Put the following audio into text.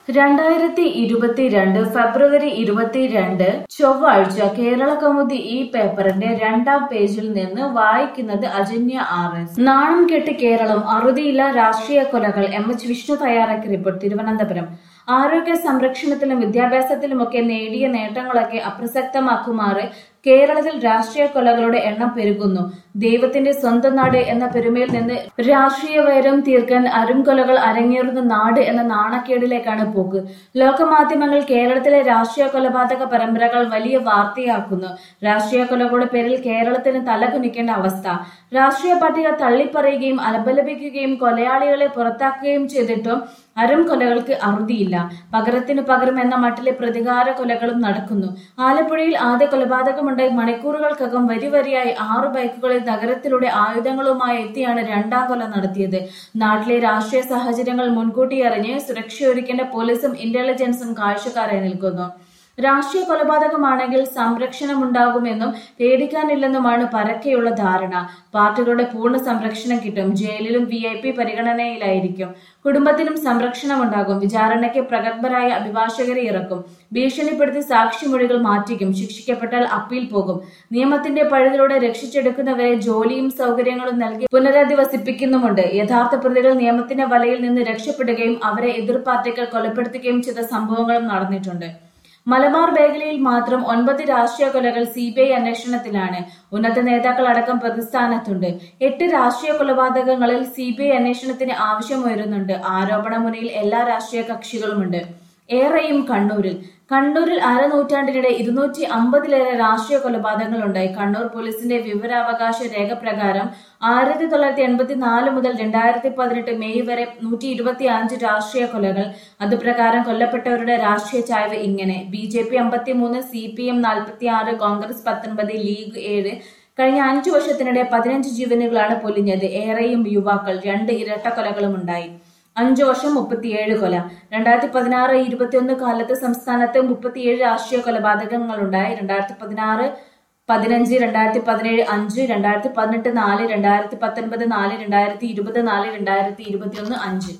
രണ്ടായിരത്തി ഇരുപത്തിരണ്ട് ഫെബ്രുവരി ഇരുപത്തിരണ്ട് ചൊവ്വാഴ്ച കേരള കൗമുദി ഈ പേപ്പറിന്റെ രണ്ടാം പേജിൽ നിന്ന് വായിക്കുന്നത് അജന്യ ആർ എസ് നാണം കെട്ട് കേരളം അറുതിയില്ല രാഷ്ട്രീയ കൊലകൾ എം എച്ച് വിഷ്ണു തയ്യാറാക്കിയ റിപ്പോർട്ട് തിരുവനന്തപുരം ആരോഗ്യ സംരക്ഷണത്തിലും വിദ്യാഭ്യാസത്തിലുമൊക്കെ നേടിയ നേട്ടങ്ങളൊക്കെ അപ്രസക്തമാക്കുമാറ് കേരളത്തിൽ രാഷ്ട്രീയ കൊലകളുടെ എണ്ണം പെരുകുന്നു ദൈവത്തിന്റെ സ്വന്തം നാട് എന്ന പെരുമയിൽ നിന്ന് രാഷ്ട്രീയ വൈരം തീർക്കാൻ അരുംകൊലകൾ അരങ്ങേറുന്ന നാട് എന്ന നാണക്കേടിലേക്കാണ് പോക്ക് ലോകമാധ്യമങ്ങൾ കേരളത്തിലെ രാഷ്ട്രീയ കൊലപാതക പരമ്പരകൾ വലിയ വാർത്തയാക്കുന്നു രാഷ്ട്രീയ കൊലകളുടെ പേരിൽ കേരളത്തിന് തലകുനിക്കേണ്ട അവസ്ഥ രാഷ്ട്രീയ പാർട്ടികൾ തള്ളിപ്പറയുകയും അപലപിക്കുകയും കൊലയാളികളെ പുറത്താക്കുകയും ചെയ്തിട്ടും അരും കൊലകൾക്ക് അറുതിയില്ല പകരത്തിന് പകരം എന്ന മട്ടിലെ പ്രതികാര കൊലകളും നടക്കുന്നു ആലപ്പുഴയിൽ ആദ്യ കൊലപാതകമുണ്ടായി മണിക്കൂറുകൾക്കകം വരി വരിയായി ആറു ബൈക്കുകളിൽ നഗരത്തിലൂടെ ആയുധങ്ങളുമായി എത്തിയാണ് രണ്ടാം കൊല നടത്തിയത് നാട്ടിലെ രാഷ്ട്രീയ സാഹചര്യങ്ങൾ മുൻകൂട്ടി അറിഞ്ഞ് സുരക്ഷയൊരുക്കേണ്ട പോലീസും ഇന്റലിജൻസും കാഴ്ചക്കാരായി നിൽക്കുന്നു രാഷ്ട്രീയ കൊലപാതകമാണെങ്കിൽ സംരക്ഷണമുണ്ടാകുമെന്നും പേടിക്കാനില്ലെന്നുമാണ് പരക്കെയുള്ള ധാരണ പാർട്ടികളുടെ പൂർണ്ണ സംരക്ഷണം കിട്ടും ജയിലിലും വി ഐ പി പരിഗണനയിലായിരിക്കും കുടുംബത്തിനും സംരക്ഷണമുണ്ടാകും വിചാരണയ്ക്ക് പ്രഗത്ഭരായ അഭിഭാഷകരെ ഇറക്കും ഭീഷണിപ്പെടുത്തി സാക്ഷിമൊഴികൾ മാറ്റിക്കും ശിക്ഷിക്കപ്പെട്ടാൽ അപ്പീൽ പോകും നിയമത്തിന്റെ പഴുതിലൂടെ രക്ഷിച്ചെടുക്കുന്നവരെ ജോലിയും സൗകര്യങ്ങളും നൽകി പുനരധിവസിപ്പിക്കുന്നുമുണ്ട് യഥാർത്ഥ പ്രതികൾ നിയമത്തിന്റെ വലയിൽ നിന്ന് രക്ഷപ്പെടുകയും അവരെ എതിർ പാർട്ടികൾ കൊലപ്പെടുത്തുകയും ചെയ്ത സംഭവങ്ങളും നടന്നിട്ടുണ്ട് മലബാർ മേഖലയിൽ മാത്രം ഒൻപത് രാഷ്ട്രീയ കൊലകൾ സി ബി ഐ അന്വേഷണത്തിലാണ് ഉന്നത നേതാക്കൾ അടക്കം പ്രതിസ്ഥാനത്തുണ്ട് എട്ട് രാഷ്ട്രീയ കൊലപാതകങ്ങളിൽ സി ബി ഐ അന്വേഷണത്തിന് ആവശ്യമുയരുന്നുണ്ട് ആരോപണ മുനയിൽ എല്ലാ രാഷ്ട്രീയ കക്ഷികളുമുണ്ട് ഏറെയും കണ്ണൂരിൽ കണ്ണൂരിൽ അരനൂറ്റാണ്ടിനിടെ ഇരുന്നൂറ്റി അമ്പതിലേറെ രാഷ്ട്രീയ കൊലപാതകങ്ങൾ ഉണ്ടായി കണ്ണൂർ പോലീസിന്റെ വിവരാവകാശ രേഖ പ്രകാരം ആയിരത്തി തൊള്ളായിരത്തി എൺപത്തി നാല് മുതൽ രണ്ടായിരത്തി പതിനെട്ട് മെയ് വരെ നൂറ്റി ഇരുപത്തി അഞ്ച് രാഷ്ട്രീയ കൊലകൾ അതുപ്രകാരം കൊല്ലപ്പെട്ടവരുടെ രാഷ്ട്രീയ ചായ്വ് ഇങ്ങനെ ബി ജെ പി അമ്പത്തിമൂന്ന് സി പി എം നാൽപ്പത്തി ആറ് കോൺഗ്രസ് പത്തൊൻപത് ലീഗ് ഏഴ് കഴിഞ്ഞ അഞ്ചു വർഷത്തിനിടെ പതിനഞ്ച് ജീവനുകളാണ് പൊലിഞ്ഞത് ഏറെയും യുവാക്കൾ രണ്ട് ഇരട്ട കൊലകളും ഉണ്ടായി അഞ്ചു വർഷം മുപ്പത്തിയേഴ് കൊല രണ്ടായിരത്തി പതിനാറ് ഇരുപത്തിയൊന്ന് കാലത്ത് സംസ്ഥാനത്ത് മുപ്പത്തിയേഴ് രാഷ്ട്രീയ കൊലപാതകങ്ങളുണ്ടായി രണ്ടായിരത്തി പതിനാറ് പതിനഞ്ച് രണ്ടായിരത്തി പതിനേഴ് അഞ്ച് രണ്ടായിരത്തി പതിനെട്ട് നാല് രണ്ടായിരത്തി പത്തൊൻപത് നാല് രണ്ടായിരത്തി ഇരുപത് നാല് രണ്ടായിരത്തി ഇരുപത്തിയൊന്ന് അഞ്ച്